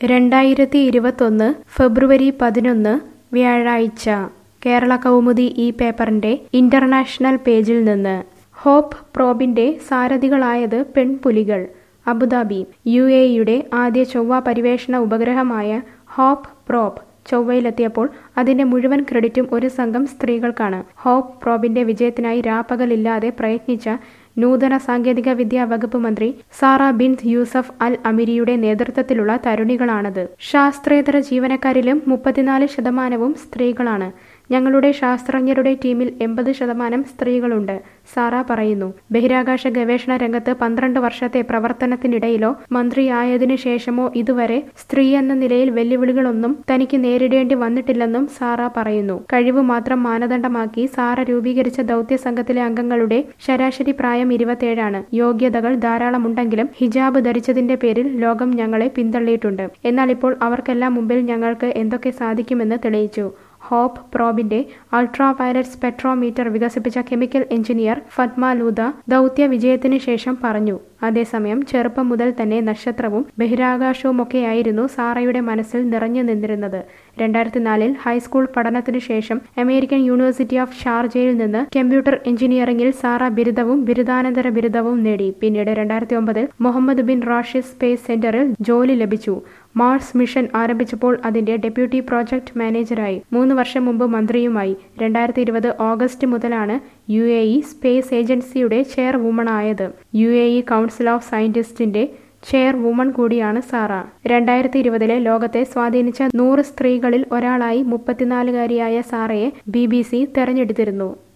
രണ്ടായിരത്തി ഇരുപത്തൊന്ന് ഫെബ്രുവരി പതിനൊന്ന് വ്യാഴാഴ്ച കേരള കൗമുദി ഈ പേപ്പറിന്റെ ഇന്റർനാഷണൽ പേജിൽ നിന്ന് ഹോപ്പ് പ്രോബിന്റെ സാരഥികളായത് പെൺപുലികൾ അബുദാബി യു എയുടെ ആദ്യ ചൊവ്വ പര്യവേഷണ ഉപഗ്രഹമായ ഹോപ്പ് പ്രോബ് ചൊവ്വയിലെത്തിയപ്പോൾ അതിന്റെ മുഴുവൻ ക്രെഡിറ്റും ഒരു സംഘം സ്ത്രീകൾക്കാണ് ഹോപ്പ് പ്രോബിന്റെ വിജയത്തിനായി രാപ്പകലില്ലാതെ പ്രയത്നിച്ച നൂതന സാങ്കേതിക വിദ്യാ വകുപ്പ് മന്ത്രി സാറ ബിൻത് യൂസഫ് അൽ അമിരിയുടെ നേതൃത്വത്തിലുള്ള തരുണികളാണത് ശാസ്ത്രേതര ജീവനക്കാരിലും മുപ്പത്തിനാല് ശതമാനവും സ്ത്രീകളാണ് ഞങ്ങളുടെ ശാസ്ത്രജ്ഞരുടെ ടീമിൽ എൺപത് ശതമാനം സ്ത്രീകളുണ്ട് സാറ പറയുന്നു ബഹിരാകാശ ഗവേഷണ രംഗത്ത് പന്ത്രണ്ട് വർഷത്തെ പ്രവർത്തനത്തിനിടയിലോ മന്ത്രിയായതിനു ശേഷമോ ഇതുവരെ സ്ത്രീ എന്ന നിലയിൽ വെല്ലുവിളികളൊന്നും തനിക്ക് നേരിടേണ്ടി വന്നിട്ടില്ലെന്നും സാറ പറയുന്നു കഴിവ് മാത്രം മാനദണ്ഡമാക്കി സാറ രൂപീകരിച്ച ദൗത്യ സംഘത്തിലെ അംഗങ്ങളുടെ ശരാശരി പ്രായം ഇരുപത്തിയേഴാണ് യോഗ്യതകൾ ധാരാളമുണ്ടെങ്കിലും ഹിജാബ് ധരിച്ചതിന്റെ പേരിൽ ലോകം ഞങ്ങളെ പിന്തള്ളിയിട്ടുണ്ട് എന്നാൽ ഇപ്പോൾ അവർക്കെല്ലാം മുമ്പിൽ ഞങ്ങൾക്ക് എന്തൊക്കെ സാധിക്കുമെന്ന് തെളിയിച്ചു ഹോപ്പ് പ്രോബിന്റെ അൾട്രാ വയലറ്റ് സ്പെക്ട്രോമീറ്റർ വികസിപ്പിച്ച കെമിക്കൽ എഞ്ചിനീയർ ഫത്മ ലൂദ ദൗത്യ വിജയത്തിനു ശേഷം പറഞ്ഞു അതേസമയം ചെറുപ്പം മുതൽ തന്നെ നക്ഷത്രവും ബഹിരാകാശവുമൊക്കെയായിരുന്നു സാറയുടെ മനസ്സിൽ നിറഞ്ഞു നിന്നിരുന്നത് രണ്ടായിരത്തി നാലിൽ ഹൈസ്കൂൾ പഠനത്തിനു ശേഷം അമേരിക്കൻ യൂണിവേഴ്സിറ്റി ഓഫ് ഷാർജയിൽ നിന്ന് കമ്പ്യൂട്ടർ എഞ്ചിനീയറിംഗിൽ സാറ ബിരുദവും ബിരുദാനന്തര ബിരുദവും നേടി പിന്നീട് രണ്ടായിരത്തി ഒമ്പതിൽ മുഹമ്മദ് ബിൻ റാഷിദ് സ്പേസ് സെന്ററിൽ ജോലി ലഭിച്ചു മാർസ് മിഷൻ ആരംഭിച്ചപ്പോൾ അതിന്റെ ഡെപ്യൂട്ടി പ്രോജക്ട് മാനേജറായി മൂന്ന് വർഷം മുമ്പ് മന്ത്രിയുമായി രണ്ടായിരത്തി ഇരുപത് ഓഗസ്റ്റ് മുതലാണ് യു എ ഇ സ്പേസ് ഏജൻസിയുടെ ചെയർ വുമണായത് U A E council of സയന്റിസ്റ്റിന്റെ ചെയർ വുമൺ കൂടിയാണ് സാറ രണ്ടായിരത്തി ഇരുപതിലെ ലോകത്തെ സ്വാധീനിച്ച നൂറ് സ്ത്രീകളിൽ ഒരാളായി മുപ്പത്തിനാലുകാരിയായ സാറയെ ബി ബി സി തെരഞ്ഞെടുത്തിരുന്നു